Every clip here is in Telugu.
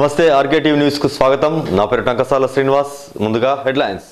నమస్తే ఆర్కే టీవీ న్యూస్ కు స్వాగతం నా పేరు టంకసాల శ్రీనివాస్ ముందుగా హెడ్లైన్స్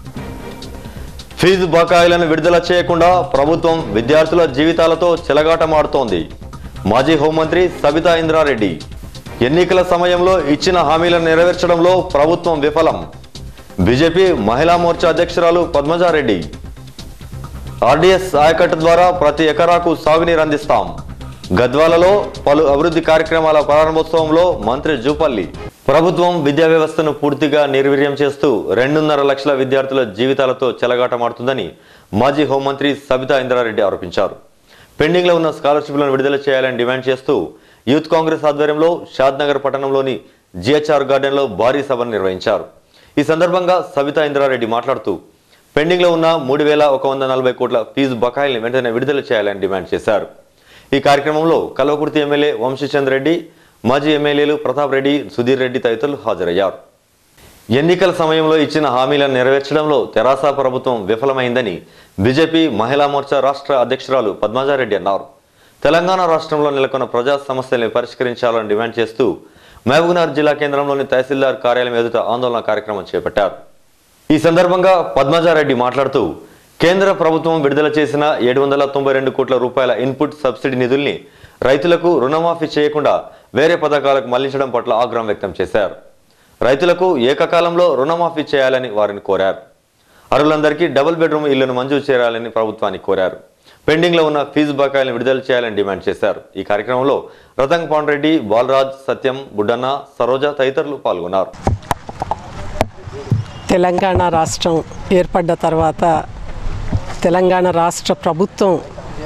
ఫీజు బకాయిలను విడుదల చేయకుండా ప్రభుత్వం విద్యార్థుల జీవితాలతో చెలగాటమాడుతోంది మాజీ హోంమంత్రి సబితా ఇంద్రారెడ్డి ఎన్నికల సమయంలో ఇచ్చిన హామీలను నెరవేర్చడంలో ప్రభుత్వం విఫలం బీజేపీ మహిళా మోర్చా అధ్యక్షురాలు పద్మజారెడ్డి ఆర్డీఎస్ ఆయకట్టు ద్వారా ప్రతి ఎకరాకు సాగునీరు అందిస్తాం గద్వాలలో పలు అభివృద్ధి కార్యక్రమాల ప్రారంభోత్సవంలో మంత్రి జూపల్లి ప్రభుత్వం విద్యా వ్యవస్థను పూర్తిగా నిర్వీర్యం చేస్తూ రెండున్నర లక్షల విద్యార్థుల జీవితాలతో చెలగాటమాడుతుందని మాజీ హోంమంత్రి సబితా ఇంద్రారెడ్డి ఆరోపించారు పెండింగ్ లో ఉన్న స్కాలర్షిప్లను విడుదల చేయాలని డిమాండ్ చేస్తూ యూత్ కాంగ్రెస్ ఆధ్వర్యంలో షాద్నగర్ పట్టణంలోని జిహెచ్ఆర్ గార్డెన్లో భారీ సభను నిర్వహించారు ఈ సందర్భంగా సబితా ఇంద్రారెడ్డి మాట్లాడుతూ పెండింగ్ లో ఉన్న మూడు వేల ఒక వంద నలభై కోట్ల ఫీజు బకాయిల్ని వెంటనే విడుదల చేయాలని డిమాండ్ చేశారు ఈ కార్యక్రమంలో కల్వకుర్తి ఎమ్మెల్యే వంశీచంద్ రెడ్డి మాజీ ఎమ్మెల్యేలు ప్రతాప్ రెడ్డి సుధీర్ రెడ్డి తదితరులు హాజరయ్యారు ఎన్నికల సమయంలో ఇచ్చిన హామీలను నెరవేర్చడంలో తెరాస ప్రభుత్వం విఫలమైందని బీజేపీ మహిళా మోర్చా రాష్ట్ర అధ్యక్షురాలు పద్మజారెడ్డి అన్నారు తెలంగాణ రాష్ట్రంలో నెలకొన్న ప్రజా సమస్యల్ని పరిష్కరించాలని డిమాండ్ చేస్తూ మహబూబ్నగర్ జిల్లా కేంద్రంలోని తహసీల్దార్ కార్యాలయం ఎదుట ఆందోళన కార్యక్రమం చేపట్టారు ఈ సందర్భంగా పద్మజారెడ్డి మాట్లాడుతూ కేంద్ర ప్రభుత్వం విడుదల చేసిన ఏడు వందల తొంభై రెండు కోట్ల రూపాయల ఇన్పుట్ సబ్సిడీ నిధుల్ని రైతులకు రుణమాఫీ చేయకుండా వేరే పథకాలకు మళ్లించడం పట్ల ఆగ్రహం వ్యక్తం చేశారు రైతులకు ఏకకాలంలో రుణమాఫీ చేయాలని వారిని కోరారు అర్హులందరికీ డబుల్ బెడ్రూమ్ ఇళ్లను మంజూరు చేయాలని ప్రభుత్వాన్ని కోరారు పెండింగ్ లో ఉన్న ఫీజు బకాయిలను విడుదల చేయాలని డిమాండ్ చేశారు ఈ కార్యక్రమంలో రతంగ్ పాండ్రెడ్డి బాలరాజ్ సత్యం బుడ్డన్న సరోజ తదితరులు పాల్గొన్నారు తెలంగాణ రాష్ట్రం ఏర్పడ్డ తర్వాత తెలంగాణ రాష్ట్ర ప్రభుత్వం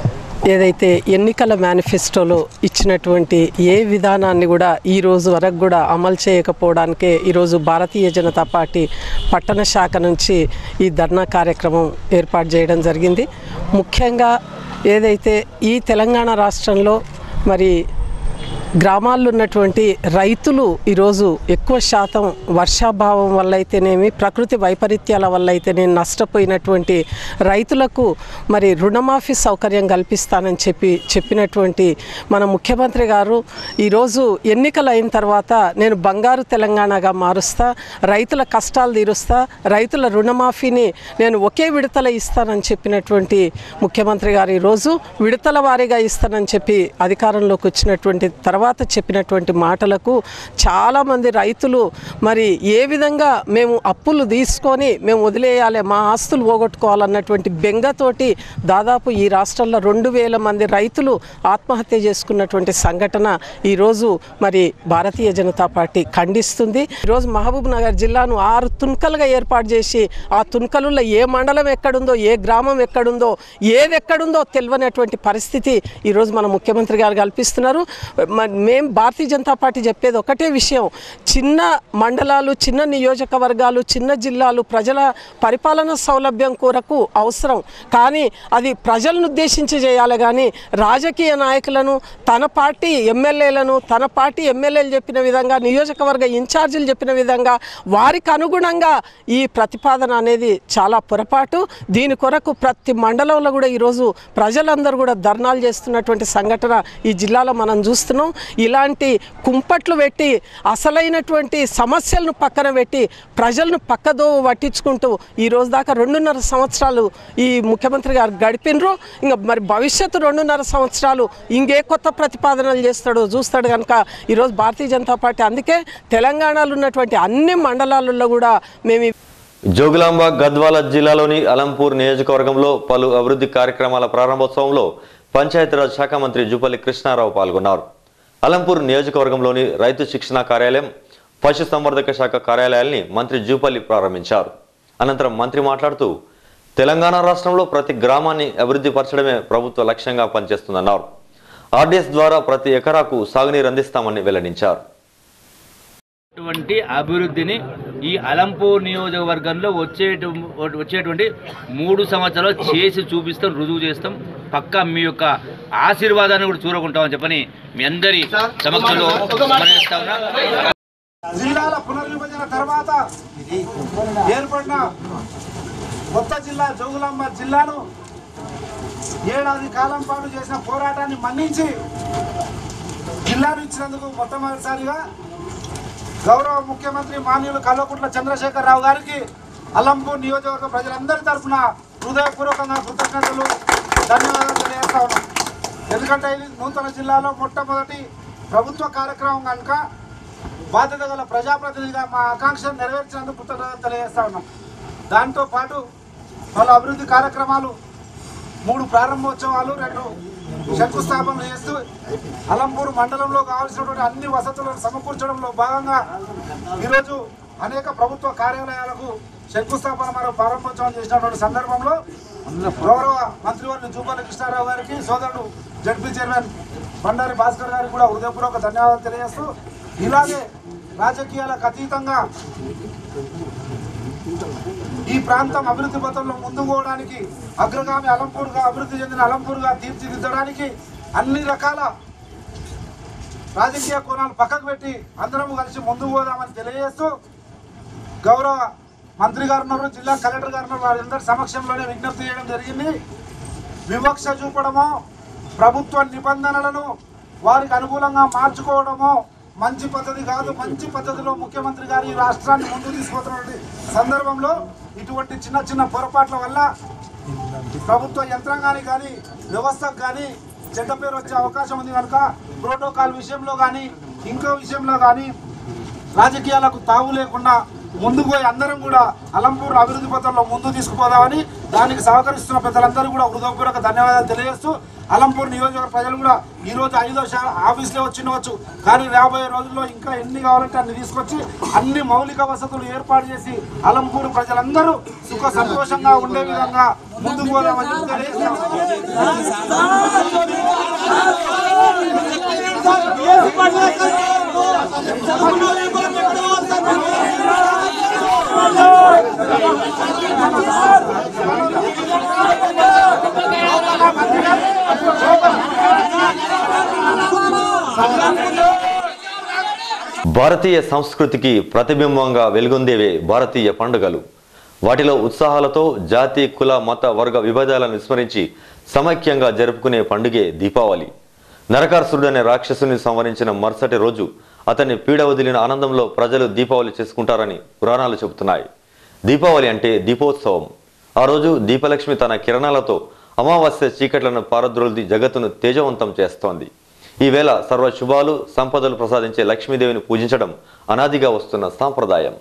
ఏదైతే ఎన్నికల మేనిఫెస్టోలో ఇచ్చినటువంటి ఏ విధానాన్ని కూడా ఈ రోజు వరకు కూడా అమలు చేయకపోవడానికే ఈరోజు భారతీయ జనతా పార్టీ పట్టణ శాఖ నుంచి ఈ ధర్నా కార్యక్రమం ఏర్పాటు చేయడం జరిగింది ముఖ్యంగా ఏదైతే ఈ తెలంగాణ రాష్ట్రంలో మరి గ్రామాల్లో ఉన్నటువంటి రైతులు ఈరోజు ఎక్కువ శాతం వర్షాభావం వల్ల అయితేనేమి ప్రకృతి వైపరీత్యాల వల్ల అయితేనే నష్టపోయినటువంటి రైతులకు మరి రుణమాఫీ సౌకర్యం కల్పిస్తానని చెప్పి చెప్పినటువంటి మన ముఖ్యమంత్రి గారు ఈరోజు ఎన్నికలు అయిన తర్వాత నేను బంగారు తెలంగాణగా మారుస్తా రైతుల కష్టాలు తీరుస్తా రైతుల రుణమాఫీని నేను ఒకే విడతల ఇస్తానని చెప్పినటువంటి ముఖ్యమంత్రి గారు ఈరోజు విడతల వారీగా ఇస్తానని చెప్పి అధికారంలోకి వచ్చినటువంటి తర్వాత చెప్పినటువంటి మాటలకు చాలామంది రైతులు మరి ఏ విధంగా మేము అప్పులు తీసుకొని మేము వదిలేయాలి మా ఆస్తులు పోగొట్టుకోవాలన్నటువంటి బెంగతోటి దాదాపు ఈ రాష్ట్రంలో రెండు వేల మంది రైతులు ఆత్మహత్య చేసుకున్నటువంటి సంఘటన ఈరోజు మరి భారతీయ జనతా పార్టీ ఖండిస్తుంది ఈరోజు మహబూబ్ నగర్ జిల్లాను ఆరు తున్కలుగా ఏర్పాటు చేసి ఆ తున్కలుల్లో ఏ మండలం ఎక్కడుందో ఏ గ్రామం ఎక్కడుందో ఏది ఎక్కడుందో తెలియనటువంటి పరిస్థితి ఈరోజు మన ముఖ్యమంత్రి గారు కల్పిస్తున్నారు మ- మేం భారతీయ జనతా పార్టీ చెప్పేది ఒకటే విషయం చిన్న మండలాలు చిన్న నియోజకవర్గాలు చిన్న జిల్లాలు ప్రజల పరిపాలన సౌలభ్యం కొరకు అవసరం కానీ అది ప్రజలను ఉద్దేశించి చేయాలి కానీ రాజకీయ నాయకులను తన పార్టీ ఎమ్మెల్యేలను తన పార్టీ ఎమ్మెల్యేలు చెప్పిన విధంగా నియోజకవర్గ ఇన్ఛార్జీలు చెప్పిన విధంగా వారికి అనుగుణంగా ఈ ప్రతిపాదన అనేది చాలా పొరపాటు దీని కొరకు ప్రతి మండలంలో కూడా ఈరోజు ప్రజలందరూ కూడా ధర్నాలు చేస్తున్నటువంటి సంఘటన ఈ జిల్లాలో మనం చూస్తున్నాం ఇలాంటి కుంపట్లు పెట్టి అసలైనటువంటి సమస్యలను పక్కన పెట్టి ప్రజలను పక్కదో పట్టించుకుంటూ ఈ రోజు దాకా రెండున్నర సంవత్సరాలు ఈ ముఖ్యమంత్రి గారు గడిపినరు ఇంకా మరి భవిష్యత్తు రెండున్నర సంవత్సరాలు ఇంకే కొత్త ప్రతిపాదనలు చేస్తాడో చూస్తాడు కనుక ఈరోజు భారతీయ జనతా పార్టీ అందుకే తెలంగాణలో ఉన్నటువంటి అన్ని మండలాలలో కూడా మేము ఈ జోగులాంబ గద్వాల జిల్లాలోని అలంపూర్ నియోజకవర్గంలో పలు అభివృద్ధి కార్యక్రమాల ప్రారంభోత్సవంలో పంచాయతీరాజ్ శాఖ మంత్రి జుపల్లి కృష్ణారావు పాల్గొన్నారు అలంపూర్ నియోజకవర్గంలోని రైతు శిక్షణ కార్యాలయం పశు సంవర్ధక శాఖ కార్యాలయాల్ని మంత్రి జూపల్లి ప్రారంభించారు అనంతరం మంత్రి మాట్లాడుతూ తెలంగాణ రాష్ట్రంలో ప్రతి గ్రామాన్ని అభివృద్ధి పరచడమే ప్రభుత్వ లక్ష్యంగా పనిచేస్తుందన్నారు ఆర్డీఎస్ ద్వారా ప్రతి ఎకరాకు సాగునీరు అందిస్తామని వెల్లడించారు అటువంటి అభివృద్ధిని ఈ అలంపూర్ నియోజకవర్గంలో వచ్చేటు వచ్చేటువంటి మూడు సంవత్సరాలు చేసి చూపిస్తాం రుజువు చేస్తాం పక్కా మీ యొక్క ఆశీర్వాదాన్ని కూడా చూరకుంటామని చెప్పని మీ అందరి సమక్షంలో మనవిస్తా ఉన్నా జిల్లాల పునర్విభజన తర్వాత ఏర్పడిన కొత్త జిల్లా జోగులాంబ జిల్లాను ఏడాది కాలం పాటు చేసిన పోరాటాన్ని మన్నించి జిల్లాను ఇచ్చినందుకు మొట్టమొదటిసారిగా గౌరవ ముఖ్యమంత్రి మాన్యులు కల్వకుంట్ల చంద్రశేఖరరావు గారికి అలంపూర్ నియోజకవర్గ ప్రజలందరి తరఫున హృదయపూర్వకంగా కృతజ్ఞతలు ధన్యవాదాలు తెలియజేస్తా ఉన్నాం ఎందుకంటే ఇది నూతన జిల్లాలో మొట్టమొదటి ప్రభుత్వ కార్యక్రమం కనుక బాధ్యత గల ప్రజాప్రతినిధిగా మా ఆకాంక్షను నెరవేర్చినందుకు కృతజ్ఞతలు తెలియజేస్తా ఉన్నాం దాంతో పాటు పలు అభివృద్ధి కార్యక్రమాలు మూడు ప్రారంభోత్సవాలు రెండు శంకుస్థాపన చేస్తూ అలంపూర్ మండలంలో కావాల్సినటువంటి అన్ని వసతులను సమకూర్చడంలో భాగంగా ఈరోజు అనేక ప్రభుత్వ కార్యాలయాలకు శంకుస్థాపన మరియు ప్రారంభోత్సవం చేసినటువంటి సందర్భంలో గౌరవ మంత్రివర్గ జూపల్లి కృష్ణారావు గారికి సోదరుడు జడ్పీ చైర్మన్ బండారి భాస్కర్ గారికి కూడా హృదయపూర్వక ధన్యవాదాలు తెలియజేస్తూ ఇలాగే రాజకీయాలకు అతీతంగా ఈ ప్రాంతం అభివృద్ధి పథంలో ముందుకు పోవడానికి అగ్రగామి అలంపూర్గా అభివృద్ధి చెందిన అలంపూర్గా తీర్చిదిద్దడానికి అన్ని రకాల రాజకీయ కోణాలు పక్కకు పెట్టి అందరం కలిసి ముందుకు పోదామని తెలియజేస్తూ గౌరవ మంత్రి గారు ఉన్నారు జిల్లా కలెక్టర్ గారు ఉన్నారు వారందరి సమక్షంలోనే విజ్ఞప్తి చేయడం జరిగింది వివక్ష చూపడమో ప్రభుత్వ నిబంధనలను వారికి అనుకూలంగా మార్చుకోవడమో మంచి పద్ధతి కాదు మంచి పద్ధతిలో ముఖ్యమంత్రి గారు ఈ రాష్ట్రాన్ని ముందుకు తీసుకుపోతున్నటువంటి సందర్భంలో ఇటువంటి చిన్న చిన్న పొరపాట్ల వల్ల ప్రభుత్వ యంత్రాంగానికి కానీ వ్యవస్థకు కానీ చెడ్డ పేరు వచ్చే అవకాశం ఉంది కనుక ప్రోటోకాల్ విషయంలో కానీ ఇంకో విషయంలో కానీ రాజకీయాలకు తావు లేకుండా ముందుకు పోయి అందరం కూడా అలంపూర్ అభివృద్ధి పథంలో ముందు తీసుకుపోదామని దానికి సహకరిస్తున్న పెద్దలందరూ కూడా హృదయపూర్వక ధన్యవాదాలు తెలియజేస్తూ అలంపూర్ నియోజకవర్గ ప్రజలు కూడా ఈ రోజు ఐదో శా- ఆఫీస్లో వచ్చినవచ్చు కానీ రాబోయే రోజుల్లో ఇంకా ఎన్ని కావాలంటే అన్ని తీసుకొచ్చి అన్ని మౌలిక వసతులు ఏర్పాటు చేసి అలంపూర్ ప్రజలందరూ సుఖ సంతోషంగా ఉండే విధంగా ముందుకు పోదామని చెప్పి తెలియజేస్తున్నాం. భారతీయ సంస్కృతికి ప్రతిబింబంగా వెలుగొందేవే భారతీయ పండుగలు వాటిలో ఉత్సాహాలతో జాతి కుల మత వర్గ విభేదాలను విస్మరించి సమైక్యంగా జరుపుకునే పండుగే దీపావళి నరకాసురుడు అనే రాక్షసుని సంవరించిన మరుసటి రోజు అతన్ని పీడ వదిలిన ఆనందంలో ప్రజలు దీపావళి చేసుకుంటారని పురాణాలు చెబుతున్నాయి దీపావళి అంటే దీపోత్సవం ఆ రోజు దీపలక్ష్మి తన కిరణాలతో అమావాస్య చీకట్లను పారద్రోల్ది జగత్తును తేజవంతం చేస్తోంది ఈవేళ సర్వ శుభాలు సంపదలు ప్రసాదించే లక్ష్మీదేవిని పూజించడం అనాదిగా వస్తున్న సాంప్రదాయం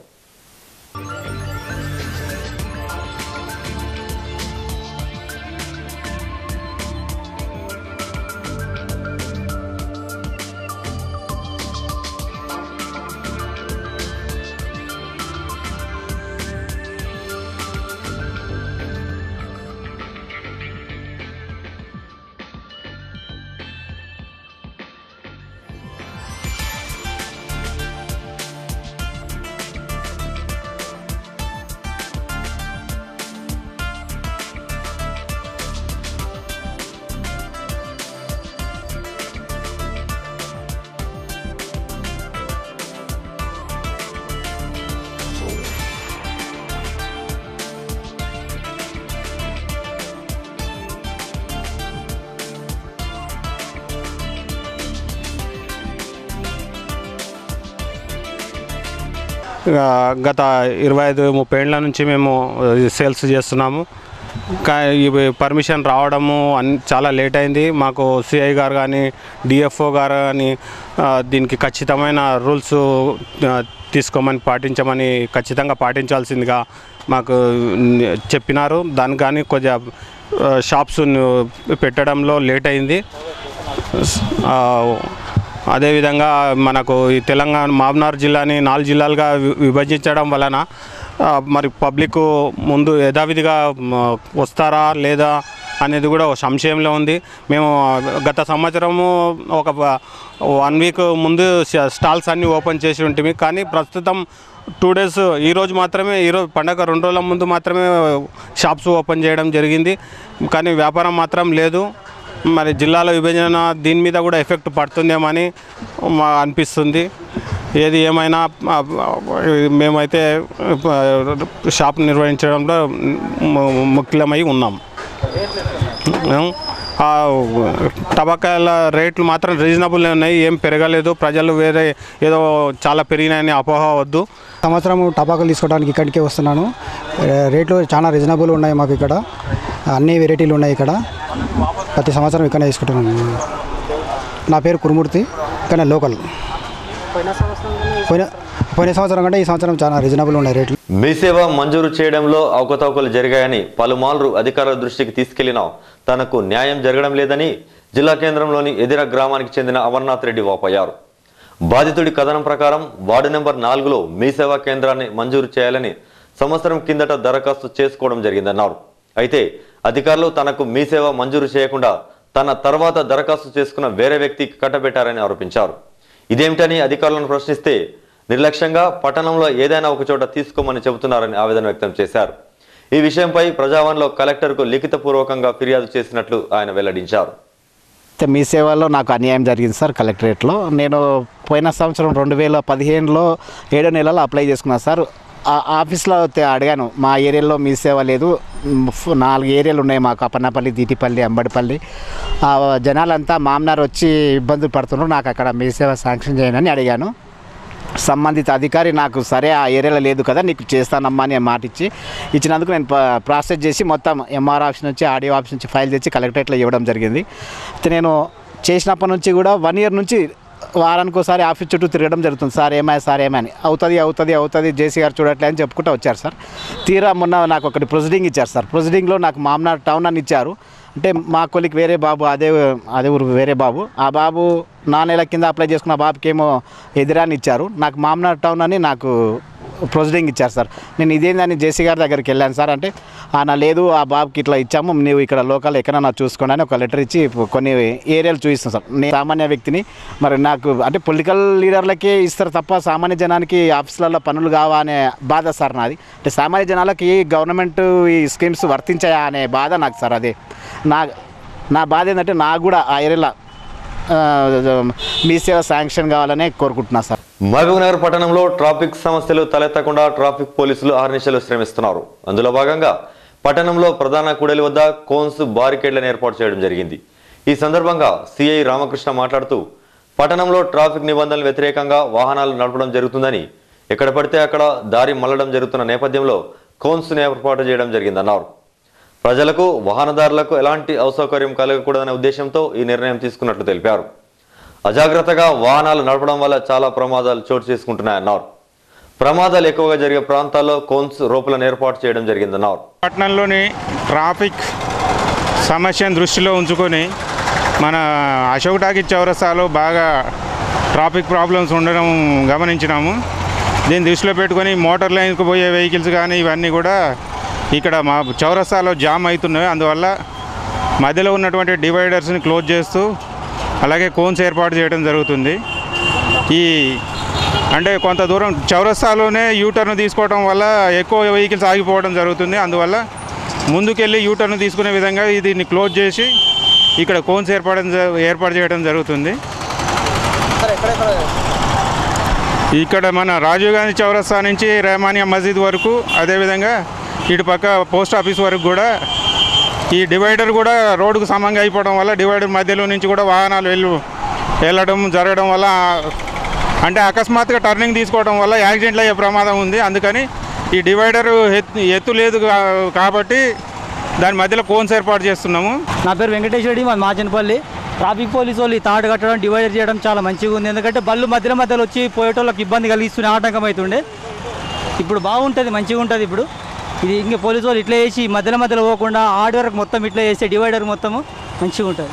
ఆ, గత ఇరవై ఐదు ముప్పై ఏళ్ళ నుంచి మేము సేల్స్ చేస్తున్నాము కా ఇవి పర్మిషన్ రావడము అన్ చాలా లేట్ అయింది మాకు సిఐ గారు కానీ డిఎఫ్ఓ గారు కానీ ఆ, దీనికి ఖచ్చితమైన రూల్స్ ఆ, తీసుకోమని పాటించమని ఖచ్చితంగా పాటించాల్సిందిగా మాకు న్- చెప్పినారు దానికి కానీ కొద్దిగా ఆ, షాప్స్ పెట్టడంలో లేట్ అయింది ఆ, అదేవిధంగా మనకు ఈ తెలంగాణ మామ్నార్ జిల్లాని నాలుగు జిల్లాలుగా వి- విభజించడం వలన ఆ, మరి పబ్లిక్ ముందు యథావిధిగా మ, వస్తారా లేదా అనేది కూడా ఒక సంశయంలో ఉంది మేము గత సంవత్సరము ఒక వన్ వీక్ ముందు స్ట- స్టాల్స్ అన్నీ ఓపెన్ చేసి ఉంటుంది కానీ ప్రస్తుతం టూ డేస్ ఈరోజు మాత్రమే ఈరోజు పండగ రెండు రోజుల ముందు మాత్రమే షాప్స్ ఓపెన్ చేయడం జరిగింది కానీ వ్యాపారం మాత్రం లేదు మరి జిల్లాల విభజన దీని మీద కూడా ఎఫెక్ట్ పడుతుందేమని మా అనిపిస్తుంది ఏది ఏమైనా ఆ, మేమైతే ఆ, షాప్ నిర్వహించడంలో ము- ముఖ్యమై ఉన్నాం ఆ టబాకాయల రేట్లు మాత్రం రీజనబుల్ ఉన్నాయి ఏం పెరగలేదు ప్రజలు వేరే ఏదో చాలా పెరిగినాయని అపోహ వద్దు సంవత్సరం టపాకులు తీసుకోవడానికి ఇక్కడికే వస్తున్నాను ఏ, రేట్లు చాలా రీజనబుల్ ఉన్నాయి మాకు ఇక్కడ అన్ని వెరైటీలు ఉన్నాయి ఇక్కడ ప్రతి సంవత్సరం ఇక్కడనే తీసుకుంటున్నాను నా పేరు కురుమూర్తి ఇక్కడ లోకల్ పోయిన పోయిన సంవత్సరం కంటే ఈ సంవత్సరం చాలా రీజనబుల్ ఉన్నాయి రేట్లు మీ సేవ మంజూరు చేయడంలో అవకతవకలు జరిగాయని పలుమార్లు అధికారుల దృష్టికి తీసుకెళ్లినా తనకు న్యాయం జరగడం లేదని జిల్లా కేంద్రంలోని ఎదిర గ్రామానికి చెందిన అమర్నాథ్ రెడ్డి వాపోయారు బాధితుడి కథనం ప్రకారం వార్డు నెంబర్ నాలుగులో మీ సేవా కేంద్రాన్ని మంజూరు చేయాలని సంవత్సరం కిందట దరఖాస్తు చేసుకోవడం జరిగిందన్నారు అయితే అధికారులు తనకు మీ సేవ మంజూరు చేయకుండా తన తర్వాత దరఖాస్తు చేసుకున్న వేరే వ్యక్తికి కట్టబెట్టారని ఆరోపించారు ఇదేమిటని అధికారులను ప్రశ్నిస్తే నిర్లక్ష్యంగా పట్టణంలో ఏదైనా ఒక చోట తీసుకోమని చెబుతున్నారని ఆవేదన వ్యక్తం చేశారు ఈ విషయంపై ప్రజావాణిలో కలెక్టర్కు లిఖితపూర్వకంగా ఫిర్యాదు చేసినట్లు ఆయన వెల్లడించారు అయితే మీ సేవలో నాకు అన్యాయం జరిగింది సార్ కలెక్టరేట్లో నేను పోయిన సంవత్సరం రెండు వేల పదిహేనులో ఏడో నెలలో అప్లై చేసుకున్నాను సార్ ఆ ఆఫీస్లో తే- అడిగాను మా ఏరియాలో మీ సేవ లేదు మ్, ఫ్- నాలుగు ఏరియాలు ఉన్నాయి మాకు అప్పన్నపల్లి దీటిపల్లి అంబడిపల్లి ఆ జనాలంతా మామనార్ వచ్చి ఇబ్బందులు పడుతున్నారు నాకు అక్కడ మీ సేవ శాంక్షన్ చేయనని అడిగాను సంబంధిత అధికారి నాకు సరే ఆ ఏరియాలో లేదు కదా నీకు చేస్తానమ్మా అని మాట ఇచ్చి ఇచ్చినందుకు నేను ప- ప్రాసెస్ చేసి మొత్తం ఎంఆర్ ఆఫీస్ నుంచి ఆడియో ఆఫీస్ నుంచి ఫైల్ తెచ్చి కలెక్టరేట్లో ఇవ్వడం జరిగింది అయితే నేను చేసినప్పటి నుంచి కూడా వన్ ఇయర్ నుంచి వారానికి ఒకసారి ఆఫీస్ చుట్టూ తిరగడం జరుగుతుంది సార్ ఏమై సార్ ఏమని అవుతుంది అవుతుంది అవుతుంది జేసీ గారు చూడట్లే అని చెప్పుకుంటూ వచ్చారు సార్ తీరా మొన్న నాకు ఒకటి ప్రొసీడింగ్ ఇచ్చారు సార్ ప్రొసీడింగ్లో నాకు మామనార్ టౌన్ అని ఇచ్చారు అంటే మా కొలికి వేరే బాబు అదే అదే ఊరు వేరే బాబు ఆ బాబు నా నెల కింద అప్లై చేసుకున్న బాబుకి ఏమో ఎదురాని ఇచ్చారు నాకు మామనార్ టౌన్ అని నాకు ప్రొసీడింగ్ ఇచ్చారు సార్ నేను ఇదేందని జేసీ గారి దగ్గరికి వెళ్ళాను సార్ అంటే ఆయన లేదు ఆ బాబుకి ఇట్లా ఇచ్చాము నీవు ఇక్కడ లోకల్ ఎక్కడన్నా చూసుకోండి అని ఒక లెటర్ ఇచ్చి కొన్ని ఏరియాలు చూపిస్తాను సార్ నేను సామాన్య వ్యక్తిని మరి నాకు అంటే పొలిటికల్ లీడర్లకే ఇస్తారు తప్ప సామాన్య జనానికి ఆఫీసులలో పనులు కావా అనే బాధ సార్ నాది అంటే సామాన్య జనాలకి గవర్నమెంట్ ఈ స్కీమ్స్ వర్తించాయా అనే బాధ నాకు సార్ అదే నా నా బాధ ఏంటంటే నాకు కూడా ఆ ఏరియాలో ఆ, మీ సేవ శాంక్షన్ కావాలనే కోరుకుంటున్నా సార్ మహబూబ్ నగర్ పట్టణంలో ట్రాఫిక్ సమస్యలు తలెత్తకుండా ట్రాఫిక్ పోలీసులు అహర్నిశలు శ్రమిస్తున్నారు అందులో భాగంగా పట్టణంలో ప్రధాన కూడలి వద్ద కోన్స్ బారికేడ్లను ఏర్పాటు చేయడం జరిగింది ఈ సందర్భంగా సిఐ రామకృష్ణ మాట్లాడుతూ పట్టణంలో ట్రాఫిక్ నిబంధనలు వ్యతిరేకంగా వాహనాలు నడపడం జరుగుతుందని ఎక్కడ పడితే అక్కడ దారి మళ్లడం జరుగుతున్న నేపథ్యంలో కోన్స్ను ఏర్పాటు చేయడం జరిగిందన్నారు ప్రజలకు వాహనదారులకు ఎలాంటి అసౌకర్యం కలగకూడదనే ఉద్దేశంతో ఈ నిర్ణయం తీసుకున్నట్లు తెలిపారు అజాగ్రత్తగా వాహనాలు నడపడం వల్ల చాలా ప్రమాదాలు చోటు చేసుకుంటున్నాయన్నారు ప్రమాదాలు ఎక్కువగా జరిగే ప్రాంతాల్లో కోన్స్ రోపులను ఏర్పాటు చేయడం జరిగిందన్నారు పట్టణంలోని ట్రాఫిక్ సమస్యను దృష్టిలో ఉంచుకొని మన అశోక్ టాకీ చౌరస్తాలో బాగా ట్రాఫిక్ ప్రాబ్లమ్స్ ఉండడం గమనించినాము దీన్ని దృష్టిలో పెట్టుకొని మోటార్ లైన్కి పోయే వెహికల్స్ కానీ ఇవన్నీ కూడా ఇక్కడ మా చౌరస్తాలో జామ్ అవుతున్నాయి అందువల్ల మధ్యలో ఉన్నటువంటి డివైడర్స్ని క్లోజ్ చేస్తూ అలాగే కోన్స్ ఏర్పాటు చేయడం జరుగుతుంది ఈ అంటే కొంత దూరం చౌరస్తాలోనే యూటర్న్ తీసుకోవడం వల్ల ఎక్కువ వెహికల్స్ ఆగిపోవడం జరుగుతుంది అందువల్ల ముందుకెళ్ళి యూటర్న్ తీసుకునే విధంగా దీన్ని క్లోజ్ చేసి ఇక్కడ కోన్స్ ఏర్పడడం జ- ఏర్పాటు చేయడం జరుగుతుంది ఇక్కడ మన రాజీవ్ గాంధీ చౌరస్తా నుంచి రెహమానియా మస్జిద్ వరకు అదేవిధంగా ఇటు పక్క పోస్ట్ ఆఫీస్ వరకు కూడా ఈ డివైడర్ కూడా రోడ్డుకు సమంగా అయిపోవడం వల్ల డివైడర్ మధ్యలో నుంచి కూడా వాహనాలు వెళ్ళు వెళ్ళడం జరగడం వల్ల అంటే అకస్మాత్తుగా టర్నింగ్ తీసుకోవడం వల్ల యాక్సిడెంట్లు అయ్యే ప్రమాదం ఉంది అందుకని ఈ డివైడర్ ఎత్తు ఎత్తు లేదు కా- కాబట్టి దాని మధ్యలో కోన్స్ ఏర్పాటు చేస్తున్నాము నా పేరు వెంకటేశ్వర రెడ్డి మాది మాచనపల్లి ట్రాఫిక్ పోలీసు వాళ్ళు ఈ తాడు కట్టడం డివైడర్ చేయడం చాలా మంచిగా ఉంది ఎందుకంటే బళ్ళు మధ్యలో మధ్యలో వచ్చి పోయేటోళ్ళకి ఇబ్బంది కలిగిస్తూనే ఆటంకం అవుతుండే ఇప్పుడు బాగుంటుంది మంచిగా ఉంటుంది ఇప్పుడు ఇది ఇంకా పోలీసు వాళ్ళు ఇట్లా వేసి మధ్యలో మధ్యలో పోకుండా ఆడి వరకు మొత్తం ఇట్లా వేస్తే డివైడర్ మొత్తము మంచిగా ఉంటుంది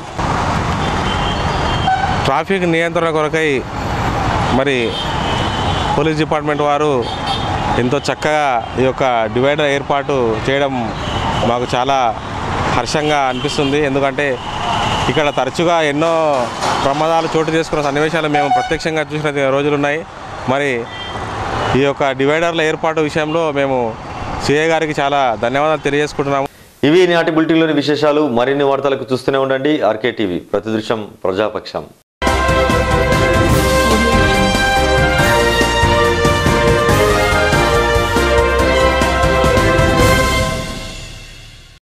ట్రాఫిక్ నియంత్రణ కొరకై మరి పోలీస్ డిపార్ట్మెంట్ వారు ఎంతో చక్కగా ఈ యొక్క డివైడర్ ఏర్పాటు చేయడం మాకు చాలా హర్షంగా అనిపిస్తుంది ఎందుకంటే ఇక్కడ తరచుగా ఎన్నో ప్రమాదాలు చోటు చేసుకున్న సన్నివేశాలు మేము ప్రత్యక్షంగా చూసిన రోజులు ఉన్నాయి మరి ఈ యొక్క డివైడర్ల ఏర్పాటు విషయంలో మేము సిఏ గారికి చాలా ధన్యవాదాలు తెలియజేసుకుంటున్నాము ఇవి నాటి బులెటిన్లోని విశేషాలు మరిన్ని వార్తలకు చూస్తూనే ఉండండి ఆర్కే టీవీ ప్రతిదృశ్యం ప్రజాపక్షం